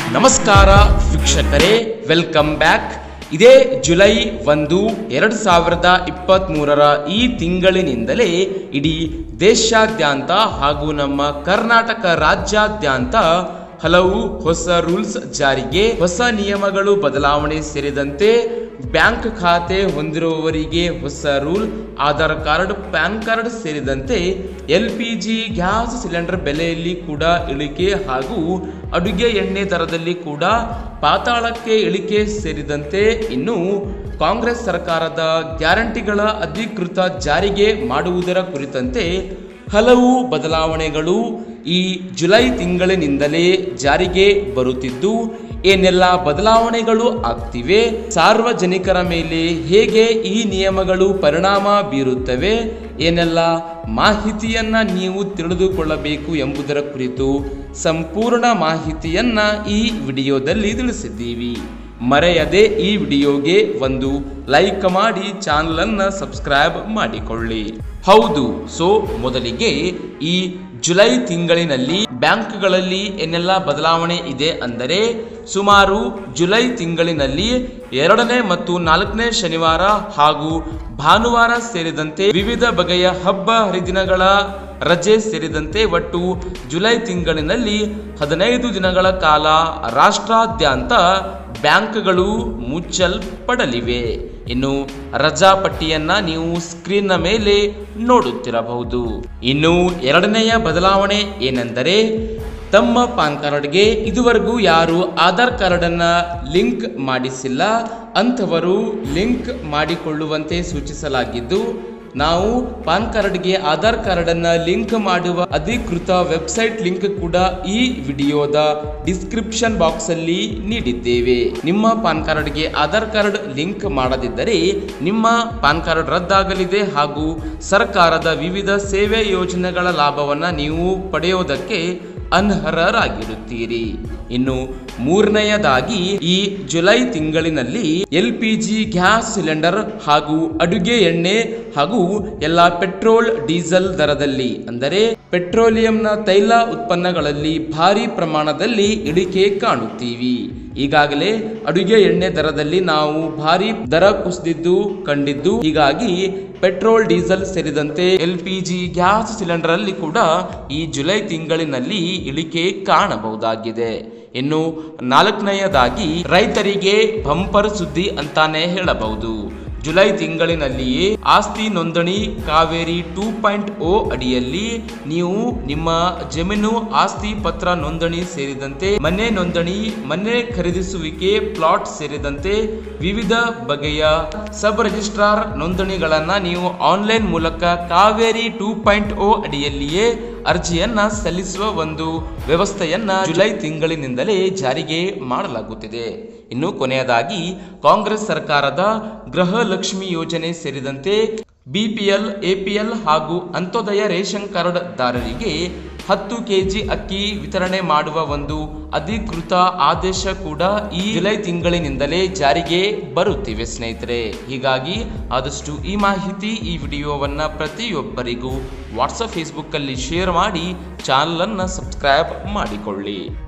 ನಮಸ್ಕಾರ ವೀಕ್ಷಕರೇ welcome back ಇದೇ ಜುಲೈ ಒಂದು ಎರಡು ಸಾವಿರದ ಇಪ್ಪತ್ತ್ ಮೂರರ ಈ ತಿಂಗಳಿನಿಂದಲೇ ಇಡೀ ದೇಶಾದ್ಯಂತ ಹಾಗೂ ನಮ್ಮ ಕರ್ನಾಟಕ ರಾಜ್ಯಾದ್ಯಂತ ಹಲವು ಹೊಸ ರೂಲ್ಸ್ ಜಾರಿಗೆ ಹೊಸ ನಿಯಮಗಳು ಬದಲಾವಣೆ ಸೇರಿದಂತೆ ಬ್ಯಾಂಕ್ ಖಾತೆ ಹೊಂದಿರುವವರಿಗೆ ಹೊಸ rule Aadhaar card pan card ಸೇರಿದಂತೆ L P G gas cylinder ಬೆಲೆಯಲ್ಲಿ ಕೂಡ ಇಳಿಕೆ ಹಾಗೂ ಅಡುಗೆ ಎಣ್ಣೆ ದರದಲ್ಲಿ ಕೂಡ ಪಾತಾಳಕ್ಕೆ ಇಳಿಕೆ ಸೇರಿದಂತೆ ಇನ್ನು ಕಾಂಗ್ರೆಸ್ ಸರ್ಕಾರದ ಗ್ಯಾರಂಟಿಗಳ ಅಧಿಕೃತ ಜಾರಿಗೆ ಮಾಡುವುದರ ಕುರಿತಂತೆ ಹಲವು ಬದಲಾವಣೆಗಳು ಈ ಜುಲೈ ತಿಂಗಳಿನಿಂದಲೇ ಜಾರಿಗೆ ಬರುತ್ತಿದ್ದು ಏನೆಲ್ಲ ಬದಲಾವಣೆಗಳು ಆಗ್ತಿವೆ ಸಾರ್ವಜನಿಕರ ಮೇಲೆ ಹೇಗೆ ಈ ನಿಯಮಗಳು ಪರಿಣಾಮ ಬೀರುತ್ತವೆ ಏನೆಲ್ಲ ಮಾಹಿತಿಯನ್ನ ನೀವು ತಿಳಿದುಕೊಳ್ಳಬೇಕು ಎಂಬುದರ ಕುರಿತು ಸಂಪೂರ್ಣ ಮಾಹಿತಿಯನ್ನ ಈ ವಿಡಿಯೋದಲ್ಲಿ ತಿಳಿಸಿದ್ದೀವಿ ಮರೆಯದೆ ಈ ವಿಡಿಯೋಗೆ ಒಂದು ಲೈಕ್ ಮಾಡಿ ಚಾನಲ್ ಅನ್ನ ಸಬ್ಸ್ಕ್ರೈಬ್ ಮಾಡಿಕೊಳ್ಳಿ ಹೌದು ಸೊ ಮೊದಲಿಗೆ ಈ ಜುಲೈ ತಿಂಗಳಿನಲ್ಲಿ ಬ್ಯಾಂಕ್ಗಳಲ್ಲಿ ಏನೆಲ್ಲ ಬದಲಾವಣೆ ಇದೆ ಅಂದರೆ ಸುಮಾರು ಜುಲೈ ತಿಂಗಳಿನಲ್ಲಿ ಎರಡನೇ ಮತ್ತು ನಾಲ್ಕನೇ ಶನಿವಾರ ಹಾಗೂ ಭಾನುವಾರ ಸೇರಿದಂತೆ ವಿವಿಧ ಬಗೆಯ ಹಬ್ಬ ಹರಿದಿನಗಳ ರಜೆ ಸೇರಿದಂತೆ ಒಟ್ಟು ಜುಲೈ ತಿಂಗಳಿನಲ್ಲಿ ಹದಿನೈದು ದಿನಗಳ ಕಾಲ ರಾಷ್ಟ್ರಾದ್ಯಂತ ಬ್ಯಾಂಕ್ಗಳು ಮುಚ್ಚಲ್ಪಡಲಿವೆ ಇನ್ನು ರಜಾ ಪಟ್ಟಿಯನ್ನ ನೀವು ಸ್ಕ್ರೀನ್ನ ಮೇಲೆ ನೋಡುತ್ತಿರಬಹುದು ಇನ್ನು ಎರಡನೆಯ ಬದಲಾವಣೆ ಏನೆಂದರೆ ತಮ್ಮ ಪಾನ್ ಕಾರ್ಡ್ಗೆ ಇದುವರೆಗೂ ಯಾರು ಆಧಾರ್ ಕಾರ್ಡನ್ನ ಲಿಂಕ್ ಮಾಡಿಸಿಲ್ಲ ಅಂಥವರು ಲಿಂಕ್ ಮಾಡಿಕೊಳ್ಳುವಂತೆ ಸೂಚಿಸಲಾಗಿದ್ದು ನಾವು ಪಾನ್ ಕಾರ್ಡ್ಗೆ ಆಧಾರ್ ಕಾರ್ಡನ್ನ ಲಿಂಕ್ ಮಾಡುವ ಅಧಿಕೃತ ವೆಬ್ಸೈಟ್ ಲಿಂಕ್ ಕೂಡ ಈ ವಿಡಿಯೋದ ಡಿಸ್ಕ್ರಿಪ್ಷನ್ ಬಾಕ್ಸ್ ಅಲ್ಲಿ ನೀಡಿದ್ದೇವೆ ನಿಮ್ಮ ಪಾನ್ ಕಾರ್ಡ್ಗೆ ಆಧಾರ್ ಕಾರ್ಡ್ ಲಿಂಕ್ ಮಾಡದಿದ್ದರೆ ನಿಮ್ಮ ಪಾನ್ ಕಾರ್ಡ್ ರದ್ದಾಗಲಿದೆ ಹಾಗೂ ಸರ್ಕಾರದ ವಿವಿಧ ಸೇವೆ ಯೋಜನೆಗಳ ಲಾಭವನ್ನ ನೀವು ಪಡೆಯೋದಕ್ಕೆ ಅನರ್ಹರಾಗಿರುತ್ತೀರಿ ಇನ್ನು ಮೂರನೆಯದಾಗಿ ಈ ಜುಲೈ ತಿಂಗಳಿನಲ್ಲಿ L P G gas cylinder ಹಾಗೂ ಅಡುಗೆ ಎಣ್ಣೆ ಹಾಗೂ ಎಲ್ಲ ಪೆಟ್ರೋಲ್ ಡೀಸೆಲ್ ದರದಲ್ಲಿ ಅಂದರೆ ಪೆಟ್ರೋಲಿಯಂನ ತೈಲ ಉತ್ಪನ್ನಗಳಲ್ಲಿ ಭಾರಿ ಪ್ರಮಾಣದಲ್ಲಿ ಇಳಿಕೆ ಕಾಣುತ್ತೀವಿ ಈಗಾಗಲೇ ಅಡುಗೆ ಎಣ್ಣೆ ದರದಲ್ಲಿ ನಾವು ಭಾರಿ ದರ ಕುಸಿದಿದ್ದು ಕಂಡಿದ್ದು ಹೀಗಾಗಿ ಪೆಟ್ರೋಲ್ ಡೀಸೆಲ್ ಸೇರಿದಂತೆ L P G gas cylinder ಅಲ್ಲಿ ಕೂಡ ಈ ಜುಲೈ ತಿಂಗಳಿನಲ್ಲಿ ಇಳಿಕೆ ಕಾಣಬಹುದಾಗಿದೆ ಇನ್ನು ನಾಲ್ಕನೆಯದಾಗಿ ರೈತರಿಗೆ ಬಂಪರ್ ಸುದ್ದಿ ಅಂತಾನೆ ಹೇಳಬಹುದು ಜುಲೈ ತಿಂಗಳಿನಲ್ಲಿಯೇ ಆಸ್ತಿ ನೋಂದಣಿ ಕಾವೇರಿ ಟೂ ಪಾಯಿಂಟ್ ಓ ಅಡಿಯಲ್ಲಿ ನೀವು ನಿಮ್ಮ ಜಮೀನು ಆಸ್ತಿ ಪತ್ರ ನೋಂದಣಿ ಸೇರಿದಂತೆ ಮನೆ ನೋಂದಣಿ ಮನೆ ಖರೀದಿಸುವಿಕೆ ಪ್ಲಾಟ್ ಸೇರಿದಂತೆ ವಿವಿಧ ಬಗೆಯ ಸಬ್ ರಿಜಿಸ್ಟ್ರಾರ್ ನೋಂದಣಿಗಳನ್ನ ನೀವು ಆನ್ಲೈನ್ ಮೂಲಕ ಕಾವೇರಿ ಟೂ ಪಾಯಿಂಟ್ ಓ ಅಡಿಯಲ್ಲಿಯೇ ಅರ್ಜಿಯನ್ನ ಸಲ್ಲಿಸುವ ಒಂದು ವ್ಯವಸ್ಥೆಯನ್ನ ಜುಲೈ ತಿಂಗಳಿನಿಂದಲೇ ಜಾರಿಗೆ ಮಾಡಲಾಗುತ್ತಿದೆ ಇನ್ನು ಕೊನೆಯದಾಗಿ ಕಾಂಗ್ರೆಸ್ ಸರ್ಕಾರದ ಗೃಹ ಲಕ್ಷ್ಮಿ ಯೋಜನೆ ಸೇರಿದಂತೆ ಬಿಪಿಎಲ್ ಎಪಿಎಲ್ ಹಾಗೂ ಅಂತ್ಯೋದಯ ರೇಷನ್ ಕಾರ್ಡ್ ದಾರರಿಗೆ ಹತ್ತು ಕೆಜಿ ಅಕ್ಕಿ ವಿತರಣೆ ಮಾಡುವ ಒಂದು ಅಧಿಕೃತ ಆದೇಶ ಕೂಡ ಈ ಜುಲೈ ತಿಂಗಳಿನಿಂದಲೇ ಜಾರಿಗೆ ಬರುತ್ತಿವೆ ಸ್ನೇಹಿತರೆ ಹೀಗಾಗಿ ಆದಷ್ಟು ಈ ಮಾಹಿತಿ ಈ ವಿಡಿಯೋವನ್ನ ಪ್ರತಿಯೊಬ್ಬರಿಗೂ ವಾಟ್ಸಪ್ ಫೇಸ್ಬುಕ್ ಅಲ್ಲಿ ಶೇರ್ ಮಾಡಿ ಚಾನಲ್ ಅನ್ನ ಸಬ್ಸ್ಕ್ರೈಬ್ ಮಾಡಿಕೊಳ್ಳಿ